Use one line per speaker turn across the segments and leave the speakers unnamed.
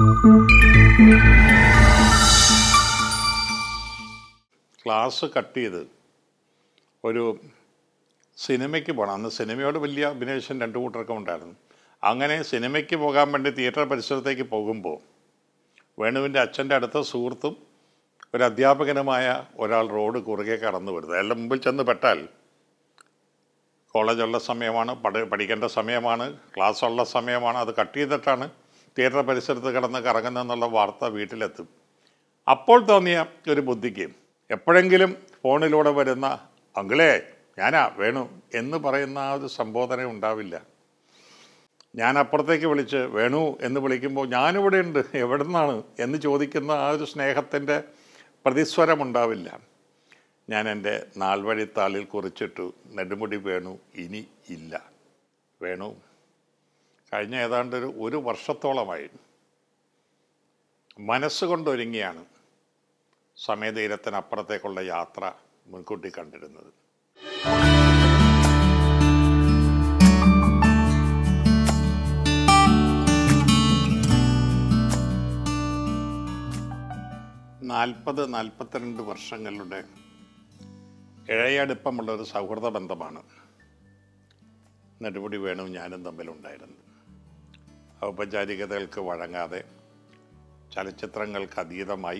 class cut ചെയ്ത് ഒരു സിനിമയ്ക്ക് പോകണം അന്ന് സിനിമയോട് വലിയ അഭിനയിഷൻ രണ്ടു കൂട്ടർക്കും ഉണ്ടായിരുന്നു അങ്ങനെ സിനിമയ്ക്ക് പോകാൻ വേണ്ടി തിയേറ്റർ പരിസരത്തേക്ക് പോകുമ്പോൾ വേണുവിൻ്റെ അച്ഛൻ്റെ അടുത്ത സുഹൃത്തും ഒരു അധ്യാപകനുമായ ഒരാൾ റോഡ് കുറുകെ കടന്നു വരുന്നത് അയാളുടെ മുമ്പിൽ ചെന്ന് പെട്ടാൽ കോളേജുള്ള സമയമാണ് പഠി പഠിക്കേണ്ട സമയമാണ് ക്ലാസ് ഉള്ള സമയമാണ് അത് കട്ട് ചെയ്തിട്ടാണ് തിയേറ്റർ പരിസരത്ത് കിടന്ന് കറങ്ങുന്നതെന്നുള്ള വാർത്ത വീട്ടിലെത്തും അപ്പോൾ തോന്നിയ ഒരു ബുദ്ധിക്ക് എപ്പോഴെങ്കിലും ഫോണിലൂടെ വരുന്ന അങ്കിളേ ഞാനാ വേണു എന്ന് പറയുന്ന ആ ഒരു സംബോധന ഉണ്ടാവില്ല ഞാൻ അപ്പുറത്തേക്ക് വിളിച്ച് വേണു എന്ന് വിളിക്കുമ്പോൾ ഞാനിവിടെ ഉണ്ട് എവിടെ നിന്നാണ് എന്ന് ചോദിക്കുന്ന ആ ഒരു സ്നേഹത്തിൻ്റെ പ്രതിസ്വരം ഉണ്ടാവില്ല ഞാൻ എൻ്റെ നാൾവഴിത്താളിൽ കുറിച്ചിട്ടു നെടുമുടി വേണു ഇനി ഇല്ല വേണു കഴിഞ്ഞ ഏതാണ്ട് ഒരു ഒരു വർഷത്തോളമായി മനസ്സുകൊണ്ടൊരുങ്ങിയാണ് സമയതീരത്തിനപ്പുറത്തേക്കുള്ള യാത്ര മുൻകൂട്ടി കണ്ടിരുന്നത് നാൽപ്പത് നാൽപ്പത്തിരണ്ട് വർഷങ്ങളുടെ ഇഴയടുപ്പമുള്ള ഒരു സൗഹൃദ ബന്ധമാണ് നെടുമുടി വേണു ഞാനും തമ്മിലുണ്ടായിരുന്നത് ഔപചാരികതകൾക്ക് വഴങ്ങാതെ ചലച്ചിത്രങ്ങൾക്ക് അതീതമായി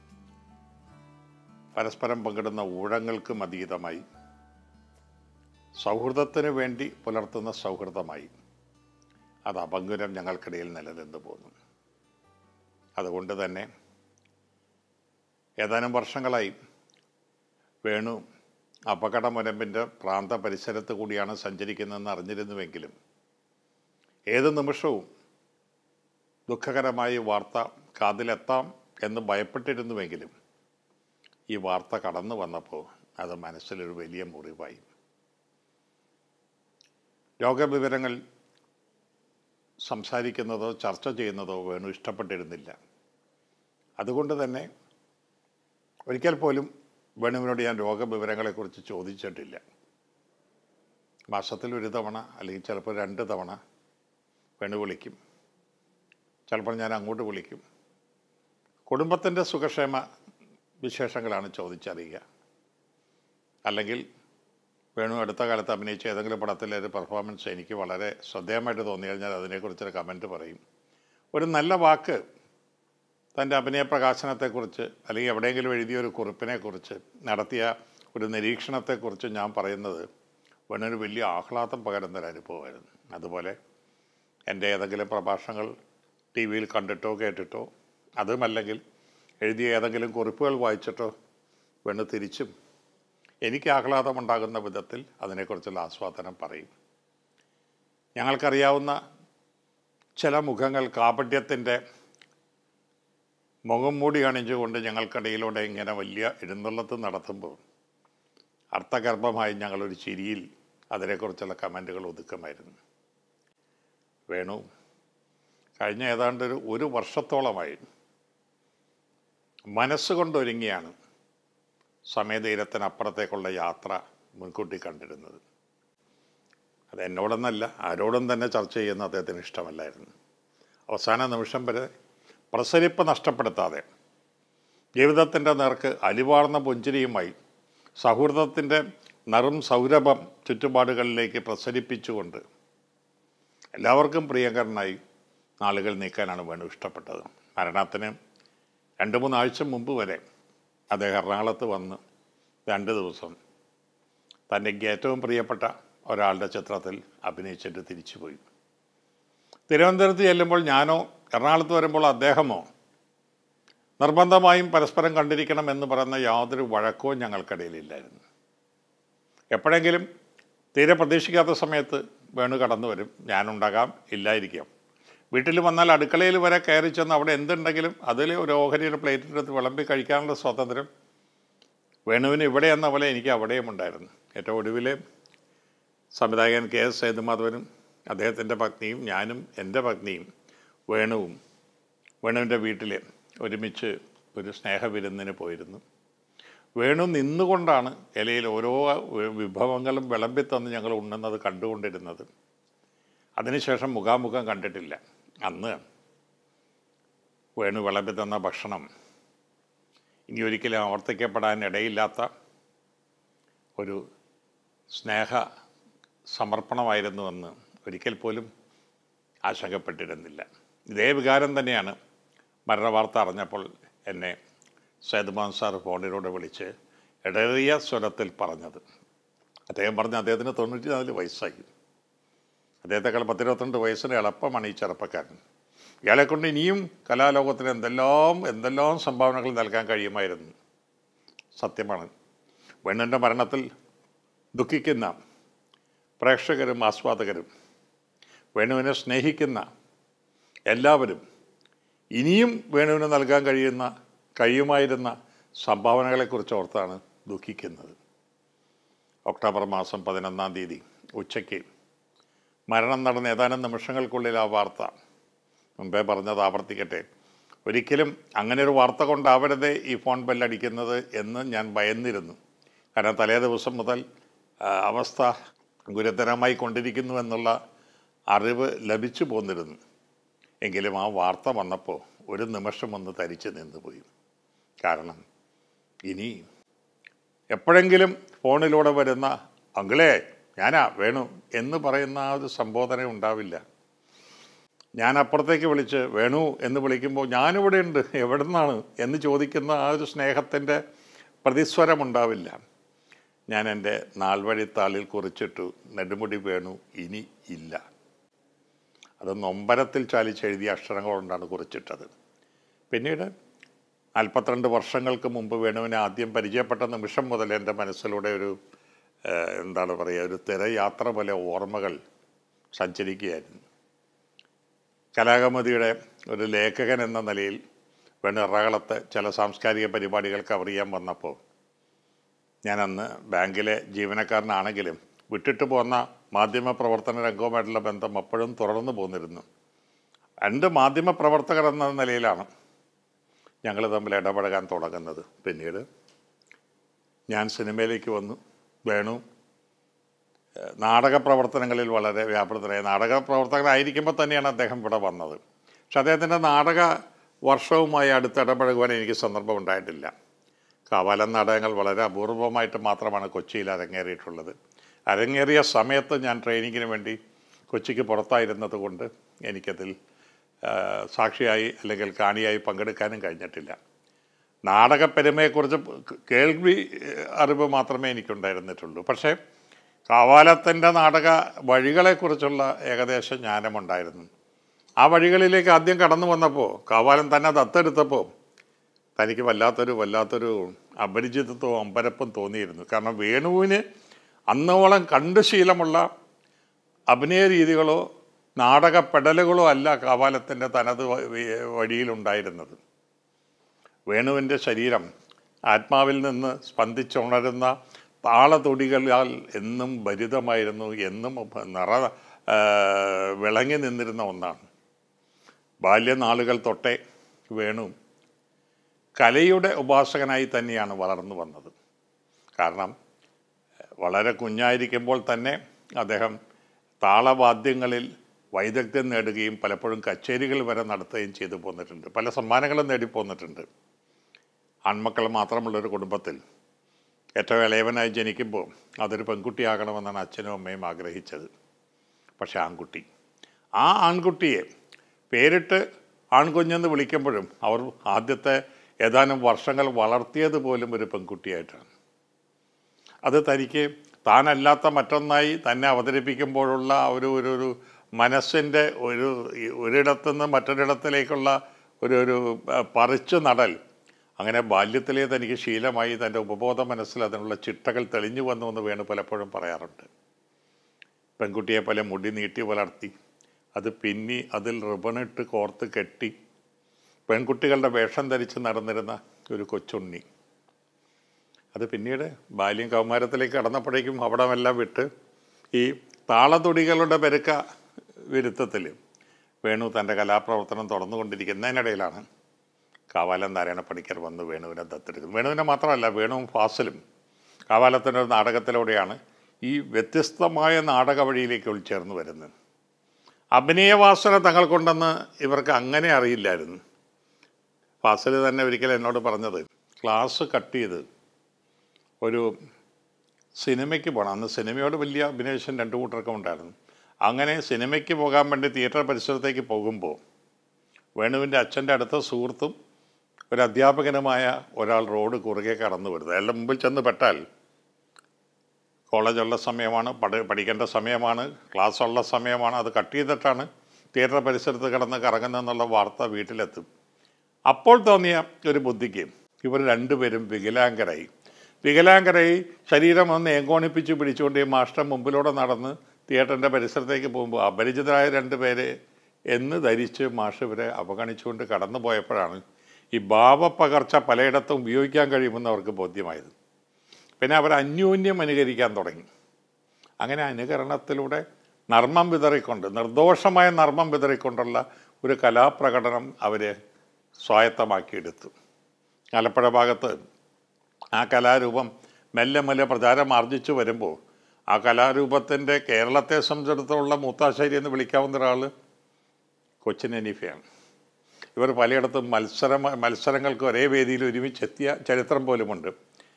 പരസ്പരം പങ്കിടുന്ന ഊഴങ്ങൾക്കും അതീതമായി സൗഹൃദത്തിന് വേണ്ടി പുലർത്തുന്ന സൗഹൃദമായി അത് അപങ്കുരം ഞങ്ങൾക്കിടയിൽ നിലനിന്ന് പോന്നു അതുകൊണ്ട് തന്നെ ഏതാനും വർഷങ്ങളായി വേണു അപകടമുരമ്പിൻ്റെ പ്രാന്ത പരിസരത്ത് കൂടിയാണ് സഞ്ചരിക്കുന്നതെന്ന് അറിഞ്ഞിരുന്നുവെങ്കിലും ഏത് നിമിഷവും ദുഃഖകരമായ വാർത്ത കാതിലെത്താം എന്ന് ഭയപ്പെട്ടിരുന്നുവെങ്കിലും ഈ വാർത്ത കടന്നു വന്നപ്പോൾ അത് മനസ്സിലൊരു വലിയ മുറിവായി രോഗവിവരങ്ങൾ സംസാരിക്കുന്നതോ ചർച്ച ചെയ്യുന്നതോ വേണു ഇഷ്ടപ്പെട്ടിരുന്നില്ല അതുകൊണ്ട് തന്നെ ഒരിക്കൽ പോലും വേണുവിനോട് ഞാൻ രോഗവിവരങ്ങളെക്കുറിച്ച് ചോദിച്ചിട്ടില്ല മാസത്തിൽ ഒരു തവണ അല്ലെങ്കിൽ ചിലപ്പോൾ രണ്ട് തവണ വേണു വിളിക്കും ചിലപ്പോൾ ഞാൻ അങ്ങോട്ട് വിളിക്കും കുടുംബത്തിൻ്റെ സുഖക്ഷേമ വിശേഷങ്ങളാണ് ചോദിച്ചറിയുക അല്ലെങ്കിൽ വേണു അടുത്ത കാലത്ത് അഭിനയിച്ച ഏതെങ്കിലും പടത്തിലെ ഒരു പെർഫോമൻസ് എനിക്ക് വളരെ ശ്രദ്ധേയമായിട്ട് തോന്നി കഴിഞ്ഞാൽ അതിനെക്കുറിച്ചൊരു കമൻറ്റ് പറയും ഒരു നല്ല വാക്ക് തൻ്റെ അഭിനയ പ്രകാശനത്തെക്കുറിച്ച് അല്ലെങ്കിൽ എവിടെയെങ്കിലും എഴുതിയ ഒരു കുറിപ്പിനെക്കുറിച്ച് നടത്തിയ ഒരു നിരീക്ഷണത്തെക്കുറിച്ച് ഞാൻ പറയുന്നത് വേണൊരു വലിയ ആഹ്ലാദം പകരുന്ന ഒരു അനുഭവമായിരുന്നു അതുപോലെ എൻ്റെ ഏതെങ്കിലും പ്രഭാഷണങ്ങൾ ടി വിയിൽ കണ്ടിട്ടോ കേട്ടിട്ടോ അതുമല്ലെങ്കിൽ എഴുതിയ ഏതെങ്കിലും കുറിപ്പുകൾ വായിച്ചിട്ടോ വേണു തിരിച്ചും എനിക്ക് ആഹ്ലാദമുണ്ടാകുന്ന വിധത്തിൽ അതിനെക്കുറിച്ചുള്ള ആസ്വാദനം പറയും ഞങ്ങൾക്കറിയാവുന്ന ചില മുഖങ്ങൾ കാപട്യത്തിൻ്റെ മുഖം മൂടി അണിഞ്ഞുകൊണ്ട് ഞങ്ങൾക്കിടയിലൂടെ ഇങ്ങനെ വലിയ എഴുന്നള്ളത്ത് നടത്തുമ്പോൾ അർത്ഥഗർഭമായി ഞങ്ങളൊരു ചിരിയിൽ അതിനെക്കുറിച്ചുള്ള കമൻറ്റുകൾ ഒതുക്കുമായിരുന്നു വേണു കഴിഞ്ഞ ഏതാണ്ട് ഒരു ഒരു വർഷത്തോളമായി മനസ്സുകൊണ്ടൊരുങ്ങിയാണ് സമയതീരത്തിനപ്പുറത്തേക്കുള്ള യാത്ര മുൻകൂട്ടി കണ്ടിരുന്നത് അത് എന്നോടൊന്നല്ല ആരോടും തന്നെ ചർച്ച ചെയ്യുന്ന അദ്ദേഹത്തിന് ഇഷ്ടമല്ലായിരുന്നു അവസാന നിമിഷം വരെ പ്രസരിപ്പ് നഷ്ടപ്പെടുത്താതെ ജീവിതത്തിൻ്റെ നേർക്ക് അലിവാർന്ന പുഞ്ചിരിയുമായി സൗഹൃദത്തിൻ്റെ നറും സൗരഭം ചുറ്റുപാടുകളിലേക്ക് പ്രസരിപ്പിച്ചുകൊണ്ട് എല്ലാവർക്കും പ്രിയങ്കരനായി നാളുകൾ നീക്കാനാണ് വേണു ഇഷ്ടപ്പെട്ടത് മരണത്തിന് രണ്ട് മൂന്നാഴ്ച മുമ്പ് വരെ അദ്ദേഹം എറണാകുളത്ത് വന്ന് രണ്ട് ദിവസം തൻ്റെ ഏറ്റവും പ്രിയപ്പെട്ട ഒരാളുടെ ചിത്രത്തിൽ അഭിനയിച്ചിട്ട് തിരിച്ചുപോയി തിരുവനന്തപുരത്ത് ചെല്ലുമ്പോൾ ഞാനോ എറണാകുളത്ത് വരുമ്പോൾ അദ്ദേഹമോ നിർബന്ധമായും പരസ്പരം കണ്ടിരിക്കണം എന്ന് പറയുന്ന യാതൊരു വഴക്കവും ഞങ്ങൾക്കിടയിലില്ലായിരുന്നു എപ്പോഴെങ്കിലും തീരെ പ്രതീക്ഷിക്കാത്ത സമയത്ത് വേണു കടന്നു വരും ഞാനുണ്ടാകാം ഇല്ലായിരിക്കാം വീട്ടിൽ വന്നാൽ അടുക്കളയിൽ വരെ കയറി ചെന്ന് അവിടെ എന്തുണ്ടെങ്കിലും അതിൽ ഒരു ഓഹരിയുടെ പ്ലേറ്റിലെടുത്ത് വിളമ്പി കഴിക്കാനുള്ള സ്വാതന്ത്ര്യം വേണുവിന് ഇവിടെ എന്ന പോലെ എനിക്ക് അവിടെയും ഉണ്ടായിരുന്നു ഏറ്റവും ഒടുവിൽ സംവിധായകൻ കെ എസ് സേതുമാധവനും അദ്ദേഹത്തിൻ്റെ പത്നിയും ഞാനും എൻ്റെ പത്നിയും വേണുവും വേണുവിൻ്റെ വീട്ടിൽ ഒരുമിച്ച് ഒരു സ്നേഹവിരുന്നിന് പോയിരുന്നു വേണു നിന്നുകൊണ്ടാണ് ഇലയിൽ ഓരോ വിഭവങ്ങളും വിളമ്പിത്തന്ന് ഞങ്ങൾ ഉണ്ണുന്നത് കണ്ടുകൊണ്ടിരുന്നത് അതിനുശേഷം മുഖാമുഖം കണ്ടിട്ടില്ല അന്ന് വേണു വിളമ്പി തന്ന ഭക്ഷണം ഇനി ഒരിക്കലും ആവർത്തിക്കപ്പെടാൻ ഇടയില്ലാത്ത ഒരു സ്നേഹ സമർപ്പണമായിരുന്നുവെന്ന് ഒരിക്കൽ പോലും ആശങ്കപ്പെട്ടിരുന്നില്ല ഇതേ വികാരം തന്നെയാണ് മരണവാർത്ത അറിഞ്ഞപ്പോൾ എന്നെ സേതുമാൻ സാർ ഫോണിലൂടെ വിളിച്ച് ഇടറിയ സ്വരത്തിൽ പറഞ്ഞത് അദ്ദേഹം പറഞ്ഞ അദ്ദേഹത്തിന് തൊണ്ണൂറ്റി നാല് വയസ്സായി അദ്ദേഹത്തെക്കാൾ പത്തിരുപത്തിരണ്ട് വയസ്സിന് എളുപ്പമാണ് ഈ ചെറുപ്പക്കാരൻ ഇയാളെ കൊണ്ട് ഇനിയും കലാലോകത്തിന് എന്തെല്ലാം എന്തെല്ലാം സംഭാവനകൾ നൽകാൻ കഴിയുമായിരുന്നു സത്യമാണ് വേണുവിൻ്റെ മരണത്തിൽ ദുഃഖിക്കുന്ന പ്രേക്ഷകരും ആസ്വാദകരും വേണുവിനെ സ്നേഹിക്കുന്ന എല്ലാവരും ഇനിയും വേണുവിന് നൽകാൻ കഴിയുന്ന കഴിയുമായിരുന്ന സംഭാവനകളെക്കുറിച്ച് ഓർത്താണ് ദുഃഖിക്കുന്നത് ഒക്ടോബർ മാസം പതിനൊന്നാം തീയതി ഉച്ചയ്ക്ക് മരണം നടന്ന ഏതാനും നിമിഷങ്ങൾക്കുള്ളിൽ ആ വാർത്ത മുമ്പേ പറഞ്ഞത് ആവർത്തിക്കട്ടെ ഒരിക്കലും അങ്ങനെ ഒരു വാർത്ത കൊണ്ടാവരുതേ ഈ ഫോൺ ബെല്ലടിക്കുന്നത് എന്ന് ഞാൻ ഭയന്നിരുന്നു കാരണം തലേ ദിവസം മുതൽ ആ, അവസ്ഥ ഗുരുതരമായി കൊണ്ടിരിക്കുന്നു എന്നുള്ള അറിവ് ലഭിച്ചു പോന്നിരുന്നു എങ്കിലും ആ വാർത്ത വന്നപ്പോൾ ഒരു നിമിഷം ഒന്ന് തരിച്ചു നിന്നുപോയി കാരണം ഇനി എപ്പോഴെങ്കിലും ഫോണിലൂടെ വരുന്ന അങ്കിളേ ഞാനാ വേണു എന്ന് പറയുന്ന ആ ഒരു സംബോധന ഉണ്ടാവില്ല ഞാൻ അപ്പുറത്തേക്ക് വിളിച്ച് വേണു എന്ന് വിളിക്കുമ്പോൾ ഞാനിവിടെ ഉണ്ട് എവിടെ നിന്നാണ് എന്ന് ചോദിക്കുന്ന ആ ഒരു സ്നേഹത്തിൻ്റെ പ്രതിസ്വരം ഉണ്ടാവില്ല ഞാൻ എൻ്റെ നാൾവഴിത്താളിൽ കുറിച്ചിട്ടു നെടുമുടി വേണു ഇനി ഇല്ല അത് നൊമ്പരത്തിൽ ചാലിച്ചെഴുതിയ അക്ഷരങ്ങൾ കൊണ്ടാണ് കുറിച്ചിട്ടത് പിന്നീട് നാൽപ്പത്തിരണ്ട് വർഷങ്ങൾക്ക് മുമ്പ് വേണുവിനെ ആദ്യം പരിചയപ്പെട്ട നിമിഷം മുതൽ എൻ്റെ മനസ്സിലൂടെ ഒരു ഏഹ്, എന്താണ് പറയുക ഒരു തിരയാത്ര പോലെ ഓർമ്മകൾ സഞ്ചരിക്കുകയായിരുന്നു കലാകമതിയുടെ ഒരു ലേഖകൻ എന്ന നിലയിൽ വേണു എറണാകുളത്ത് ചില സാംസ്കാരിക പരിപാടികൾ കവർ ചെയ്യാൻ വന്നപ്പോൾ ഞാൻ അന്ന് ബാങ്കിലെ ജീവനക്കാരനാണെങ്കിലും വിട്ടിട്ട് പോന്ന മാധ്യമ പ്രവർത്തന രംഗവുമായിട്ടുള്ള ബന്ധം അപ്പോഴും തുടർന്നു പോന്നിരുന്നു രണ്ട് മാധ്യമ പ്രവർത്തകർ എന്ന നിലയിലാണ് ഞങ്ങൾ തമ്മിൽ ഇടപഴകാൻ തുടങ്ങുന്നത് പിന്നീട് ഞാൻ സിനിമയിലേക്ക് വന്നു വേണു ഏഹ്, നാടക പ്രവർത്തനങ്ങളിൽ വളരെ വ്യാപൃതനായി നാടക പ്രവർത്തകനായിരിക്കുമ്പോൾ തന്നെയാണ് അദ്ദേഹം ഇവിടെ വന്നത് പക്ഷെ അദ്ദേഹത്തിൻ്റെ നാടക വർഷവുമായി അടുത്ത് ഇടപഴകുവാൻ എനിക്ക് സന്ദർഭം ഉണ്ടായിട്ടില്ല കാവാലൻ നാടകങ്ങൾ വളരെ അപൂർവമായിട്ട് മാത്രമാണ് കൊച്ചിയിൽ അരങ്ങേറിയിട്ടുള്ളത് അരങ്ങേറിയ സമയത്ത് ഞാൻ ട്രെയിനിങ്ങിന് വേണ്ടി കൊച്ചിക്ക് പുറത്തായിരുന്നത് കൊണ്ട് എനിക്കതിൽ ആ, സാക്ഷിയായി അല്ലെങ്കിൽ കാണിയായി പങ്കെടുക്കാനും കഴിഞ്ഞിട്ടില്ല നാടകപ്പെരുമയെക്കുറിച്ച് കേൾവി ഏഹ്, അറിവ് മാത്രമേ എനിക്കുണ്ടായിരുന്നിട്ടുള്ളൂ പക്ഷേ കാവാലത്തിൻ്റെ നാടക വഴികളെക്കുറിച്ചുള്ള ഏകദേശ ജ്ഞാനമുണ്ടായിരുന്നു ആ വഴികളിലേക്ക് ആദ്യം കടന്നു വന്നപ്പോൾ കാവാലം തന്നെ ദത്തെടുത്തപ്പോൾ തനിക്ക് വല്ലാത്തൊരു വല്ലാത്തൊരു അപരിചിതത്വവും അമ്പരപ്പും തോന്നിയിരുന്നു കാരണം വേണുവിന് അന്നോളം കണ്ടു ശീലമുള്ള അഭിനയ രീതികളോ നാടകപ്പെടലുകളോ അല്ല കാവാലത്തിൻ്റെ തനത് വ- വ- വഴിയിലുണ്ടായിരുന്നത് വേണുവിൻ്റെ ശരീരം ആത്മാവിൽ നിന്ന് സ്പന്ദിച്ചുണരുന്ന താളതൊടികളാൽ എന്നും ഭരിതമായിരുന്നു എന്നും നിറ ആ, വിളങ്ങി നിന്നിരുന്ന ഒന്നാണ് ബാല്യനാളുകൾ തൊട്ടേ വേണു കലയുടെ ഉപാസകനായി തന്നെയാണ് വളർന്നു വന്നത് കാരണം വളരെ കുഞ്ഞായിരിക്കുമ്പോൾ തന്നെ അദ്ദേഹം താളവാദ്യങ്ങളിൽ വൈദഗ്ധ്യം നേടുകയും പലപ്പോഴും കച്ചേരികൾ വരെ നടത്തുകയും ചെയ്തു പോന്നിട്ടുണ്ട് പല സമ്മാനങ്ങളും നേടിപ്പോന്നിട്ടുണ്ട് ആൺമക്കൾ മാത്രമുള്ളൊരു കുടുംബത്തിൽ ഏറ്റവും ഇളയവനായി ജനിക്കുമ്പോൾ അതൊരു പെൺകുട്ടിയാകണമെന്നാണ് അച്ഛനും അമ്മയും ആഗ്രഹിച്ചത് പക്ഷേ ആൺകുട്ടി ആ ആൺകുട്ടിയെ പേരിട്ട് ആൺകുഞ്ഞെന്ന് വിളിക്കുമ്പോഴും അവർ ആദ്യത്തെ ഏതാനും വർഷങ്ങൾ വളർത്തിയത് പോലും ഒരു പെൺകുട്ടിയായിട്ടാണ് അത് തനിക്ക് താനല്ലാത്ത മറ്റൊന്നായി തന്നെ അവതരിപ്പിക്കുമ്പോഴുള്ള ഒരു ഒരു ഒരു മനസ്സിൻ്റെ ഒരു ഒരിടത്തുനിന്ന് മറ്റൊരിടത്തിലേക്കുള്ള ഒരു ഒരു ആ, പറിച്ചു നടൽ അങ്ങനെ ബാല്യത്തിലേ തനിക്ക് ശീലമായി തൻ്റെ ഉപബോധ മനസ്സിൽ അതിനുള്ള ചിട്ടകൾ തെളിഞ്ഞു വന്നു എന്ന് വേണു പലപ്പോഴും പറയാറുണ്ട് പെൺകുട്ടിയെ പോലെ മുടി നീട്ടി വളർത്തി അത് പിന്നി അതിൽ റിബണിട്ട് കോർത്ത് കെട്ടി പെൺകുട്ടികളുടെ വേഷം ധരിച്ച് നടന്നിരുന്ന ഒരു കൊച്ചുണ്ണി അത് പിന്നീട് ബാല്യം കൗമാരത്തിലേക്ക് കടന്നപ്പോഴേക്കും അവിടമെല്ലാം വിട്ട് ഈ താളതുടികളുടെ പെരുക്ക വിരുദ്ധത്തിൽ വേണു തൻ്റെ കലാപ്രവർത്തനം തുടർന്നുകൊണ്ടിരിക്കുന്നതിനിടയിലാണ് കാവാലം നാരായണ പണിക്കർ വന്ന് വേണുവിനെ ദത്തെടുക്കുന്നത് വേണുവിനെ മാത്രമല്ല വേണുവും ഫാസിലും കാവാലത്തിൻ്റെ ഒരു നാടകത്തിലൂടെയാണ് ഈ വ്യത്യസ്തമായ നാടക വഴിയിലേക്ക് ഉൾച്ചേർന്ന് വരുന്നത് അഭിനയവാസന തങ്ങൾക്കുണ്ടെന്ന് ഇവർക്ക് അങ്ങനെ അറിയില്ലായിരുന്നു ഫാസിൽ തന്നെ ഒരിക്കലും എന്നോട് പറഞ്ഞത് ക്ലാസ് കട്ട് ചെയ്ത് ഒരു സിനിമയ്ക്ക് പോകണം അന്ന് സിനിമയോട് വലിയ അഭിനയിഷൻ രണ്ടു കൂട്ടർക്കും ഉണ്ടായിരുന്നു അങ്ങനെ സിനിമയ്ക്ക് പോകാൻ വേണ്ടി തിയേറ്റർ പരിസരത്തേക്ക് പോകുമ്പോൾ വേണുവിൻ്റെ അച്ഛൻ്റെ അടുത്ത സുഹൃത്തും ഒരു അധ്യാപകനുമായ ഒരാൾ റോഡ് കുറുകെ കടന്നു വരുന്നത് അയാളുടെ മുമ്പിൽ ചെന്ന് പെട്ടാൽ കോളേജുള്ള സമയമാണ് പഠി പഠിക്കേണ്ട സമയമാണ് ക്ലാസ് ഉള്ള സമയമാണ് അത് കട്ട് ചെയ്തിട്ടാണ് തിയേറ്റർ പരിസരത്ത് കിടന്ന് കറങ്ങുന്നതെന്നുള്ള വാർത്ത വീട്ടിലെത്തും അപ്പോൾ തോന്നിയ ഒരു ബുദ്ധിക്ക് ഇവർ രണ്ടുപേരും വികലാംഗരായി വികലാംഗരായി ശരീരം ഒന്ന് ഏങ്കോണിപ്പിച്ച് പിടിച്ചുകൊണ്ട് ഈ മാഷ്ടം മുമ്പിലൂടെ നടന്ന് തിയേറ്ററിൻ്റെ പരിസരത്തേക്ക് പോകുമ്പോൾ അപരിചിതരായ രണ്ടുപേരെ എന്ന് ധരിച്ച് മാഷ് ഇവരെ അവഗണിച്ചുകൊണ്ട് കടന്നു പോയപ്പോഴാണ് ഈ ഭാവപ്പകർച്ച പലയിടത്തും ഉപയോഗിക്കാൻ കഴിയുമെന്ന് അവർക്ക് ബോധ്യമായത് പിന്നെ അവർ അന്യോന്യം അനുകരിക്കാൻ തുടങ്ങി അങ്ങനെ അനുകരണത്തിലൂടെ നർമ്മം വിതറിക്കൊണ്ട് നിർദോഷമായ നർമ്മം വിതറിക്കൊണ്ടുള്ള ഒരു കലാപ്രകടനം അവർ സ്വായത്തമാക്കിയെടുത്തു ആലപ്പുഴ ഭാഗത്ത് ആ കലാരൂപം മെല്ലെ മെല്ലെ പ്രചാരം ആർജിച്ചു വരുമ്പോൾ ആ കലാരൂപത്തിൻ്റെ കേരളത്തെ സംബന്ധിച്ചിടത്തോളം മൂത്താശ്ശേരി എന്ന് വിളിക്കാവുന്ന ഒരാൾ കൊച്ചിൻ അനീഫയാണ് ഇവർ പലയിടത്തും മത്സര മത്സരങ്ങൾക്ക് ഒരേ വേദിയിൽ ഒരുമിച്ചെത്തിയ ചരിത്രം പോലുമുണ്ട്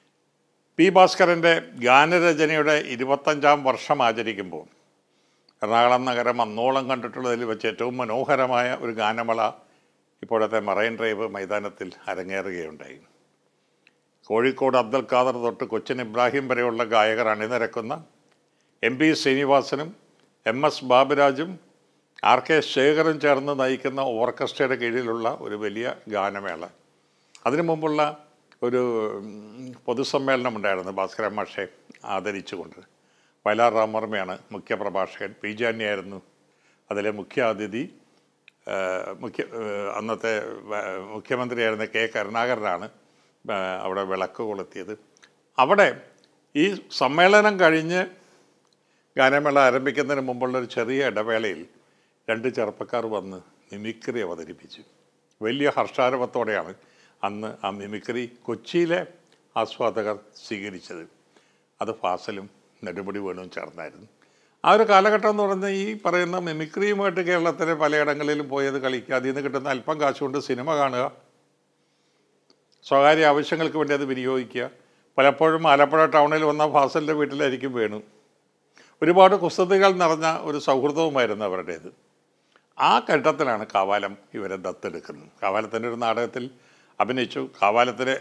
പി ഭാസ്കരൻ്റെ ഗാനരചനയുടെ ഇരുപത്തഞ്ചാം വർഷം ആചരിക്കുമ്പോൾ എറണാകുളം നഗരം അന്നോളം കണ്ടിട്ടുള്ളതിൽ വെച്ച് ഏറ്റവും മനോഹരമായ ഒരു ഗാനമേള ഇപ്പോഴത്തെ മറൈൻ ഡ്രൈവ് മൈതാനത്തിൽ അരങ്ങേറുകയുണ്ടായി കോഴിക്കോട് അബ്ദുൽ ഖാദർ തൊട്ട് കൊച്ചിൻ ഇബ്രാഹിം വരെയുള്ള ഗായകർ അണിനിരക്കുന്ന എം പി ശ്രീനിവാസനും എം എസ് ബാബുരാജും ആർ കെ ശേഖറും ചേർന്ന് നയിക്കുന്ന ഓർക്കസ്ട്രയുടെ കീഴിലുള്ള ഒരു വലിയ ഗാനമേള അതിനു മുമ്പുള്ള ഒരു ഉം, പൊതുസമ്മേളനം ഉണ്ടായിരുന്നു ഭാസ്കര മാഷെ ആദരിച്ചുകൊണ്ട് വയലാർ രാമവർമ്മയാണ് മുഖ്യ പ്രഭാഷകൻ പി ജാനിയായിരുന്നു അതിലെ മുഖ്യ അതിഥി ആ, മുഖ്യ ആ, അന്നത്തെ വ- മുഖ്യമന്ത്രിയായിരുന്ന കെ കരുണാകരനാണ് ആ, അവിടെ വിളക്ക് കൊളുത്തിയത് അവിടെ ഈ സമ്മേളനം കഴിഞ്ഞ് ഗാനമേള ആരംഭിക്കുന്നതിന് മുമ്പുള്ള ഒരു ചെറിയ ഇടവേളയിൽ രണ്ട് ചെറുപ്പക്കാർ വന്ന് മിമിക്രി അവതരിപ്പിച്ചു വലിയ ഹർഷാരവത്തോടെയാണ് അന്ന് ആ മിമിക്രി കൊച്ചിയിലെ ആസ്വാദകർ സ്വീകരിച്ചത് അത് ഫാസലും നെടുമുടി വേണുവും ചേർന്നായിരുന്നു ആ ഒരു കാലഘട്ടം എന്ന് പറയുന്നത് ഈ പറയുന്ന മിമിക്രിയുമായിട്ട് കേരളത്തിലെ പലയിടങ്ങളിലും പോയത് കളിക്കുക അതിൽ നിന്ന് കിട്ടുന്ന അല്പം കാശുകൊണ്ട് സിനിമ കാണുക സ്വകാര്യ ആവശ്യങ്ങൾക്ക് വേണ്ടി അത് വിനിയോഗിക്കുക പലപ്പോഴും ആലപ്പുഴ ടൗണിൽ വന്ന ഫാസലിൻ്റെ വീട്ടിലായിരിക്കും വേണു ഒരുപാട് കുസൃതികൾ നിറഞ്ഞ ഒരു സൗഹൃദവുമായിരുന്നു അവരുടേത് ആ ഘട്ടത്തിലാണ് കാവാലം ഇവരെ ദത്തെടുക്കുന്നത് കാവാലത്തിൻ്റെ ഒരു നാടകത്തിൽ അഭിനയിച്ചു കാവാലത്തിന്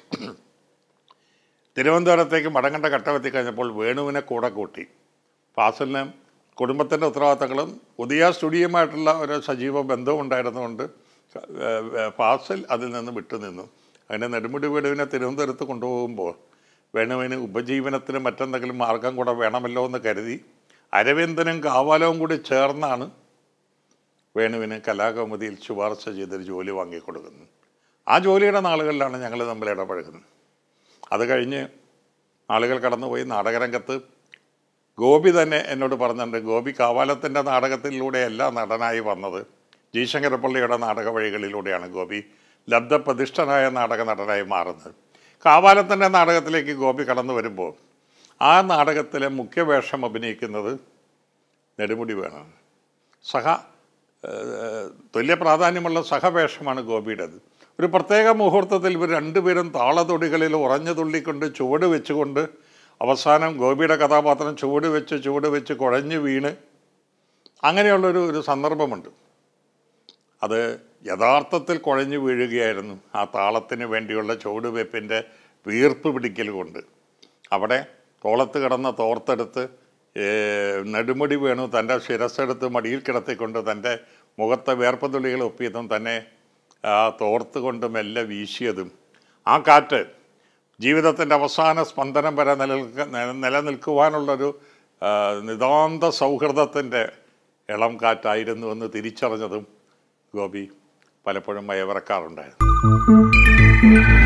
തിരുവനന്തപുരത്തേക്ക് മടങ്ങേണ്ട ഘട്ടം എത്തിക്കഴിഞ്ഞപ്പോൾ വേണുവിനെ കൂടെ കൂട്ടി ഫാസലിന് കുടുംബത്തിൻ്റെ ഉത്തരവാദിത്തങ്ങളും പുതിയ സ്റ്റുഡിയോയുമായിട്ടുള്ള ഒരു സജീവ ബന്ധവും ഉണ്ടായിരുന്നുകൊണ്ട് ഏഹ്, ഏഹ്, ഫാസിൽ അതിൽ നിന്ന് വിട്ടുനിന്നു അങ്ങനെ നെടുമുടി വേണുവിനെ തിരുവനന്തപുരത്ത് കൊണ്ടുപോകുമ്പോൾ വേണുവിന് ഉപജീവനത്തിന് മറ്റെന്തെങ്കിലും മാർഗം കൂടെ വേണമല്ലോ എന്ന് കരുതി അരവിന്ദനും കാവാലവും കൂടി ചേർന്നാണ് വേണുവിന് കലാകൗമുദിയിൽ ശുപാർശ ചെയ്തൊരു ജോലി വാങ്ങിക്കൊടുക്കുന്നത് ആ ജോലിയുടെ നാളുകളിലാണ് ഞങ്ങൾ തമ്മിൽ ഇടപഴകുന്നത് അത് കഴിഞ്ഞ് ആളുകൾ കടന്നുപോയി നാടകരംഗത്ത് ഗോപി തന്നെ എന്നോട് പറഞ്ഞിട്ടുണ്ട് ഗോപി കാവാലത്തിൻ്റെ നാടകത്തിലൂടെയല്ല നടനായി വന്നത് ജി ശങ്കരപ്പള്ളിയുടെ നാടക വഴികളിലൂടെയാണ് ഗോപി ലബ്ധപ്രതിഷ്ഠനായ നാടക നടനായി മാറുന്നത് കാവാലത്തിൻ്റെ നാടകത്തിലേക്ക് ഗോപി കടന്നു വരുമ്പോൾ ആ നാടകത്തിലെ മുഖ്യവേഷം അഭിനയിക്കുന്നത് നെടുമുടി വേണം സഹ ഏഹ്, തുല്യ പ്രാധാന്യമുള്ള സഹവേഷമാണ് ഗോപിയുടേത് ഒരു പ്രത്യേക മുഹൂർത്തത്തിൽ ഇവർ രണ്ടുപേരും താളതൊടികളിൽ ഉറഞ്ഞു തുള്ളിക്കൊണ്ട് ചുവട് വെച്ചുകൊണ്ട് അവസാനം ഗോപിയുടെ കഥാപാത്രം ചുവട് വെച്ച് ചുവട് വെച്ച് കുഴഞ്ഞു വീണ് അങ്ങനെയുള്ളൊരു ഒരു സന്ദർഭമുണ്ട് അത് യഥാർത്ഥത്തിൽ കുഴഞ്ഞു വീഴുകയായിരുന്നു ആ താളത്തിന് വേണ്ടിയുള്ള ചുവടുവെപ്പിൻ്റെ വീർപ്പ് പിടിക്കൽ കൊണ്ട് അവിടെ തോളത്ത് കിടന്ന തോർത്തെടുത്ത് ഏഹ്, നെടുമുടി വീണു തൻ്റെ ശിരസ്സെടുത്ത് മടിയിൽ കിടത്തിക്കൊണ്ട് തൻ്റെ മുഖത്തെ വേർപ്പ് തുള്ളികൾ ഒപ്പിയതും തന്നെ ആ തോർത്ത് കൊണ്ട് മെല്ലെ വീശിയതും ആ കാറ്റ് ജീവിതത്തിൻ്റെ അവസാന സ്പന്ദനം വരെ നിലനിൽക്ക നില- നിലനിൽക്കുവാനുള്ളൊരു ആ, നിതാന്ത സൗഹൃദത്തിൻ്റെ ഇളം കാറ്റായിരുന്നു എന്ന് തിരിച്ചറിഞ്ഞതും ഗോപി പലപ്പോഴും മയവിറക്കാറുണ്ടായിരുന്നു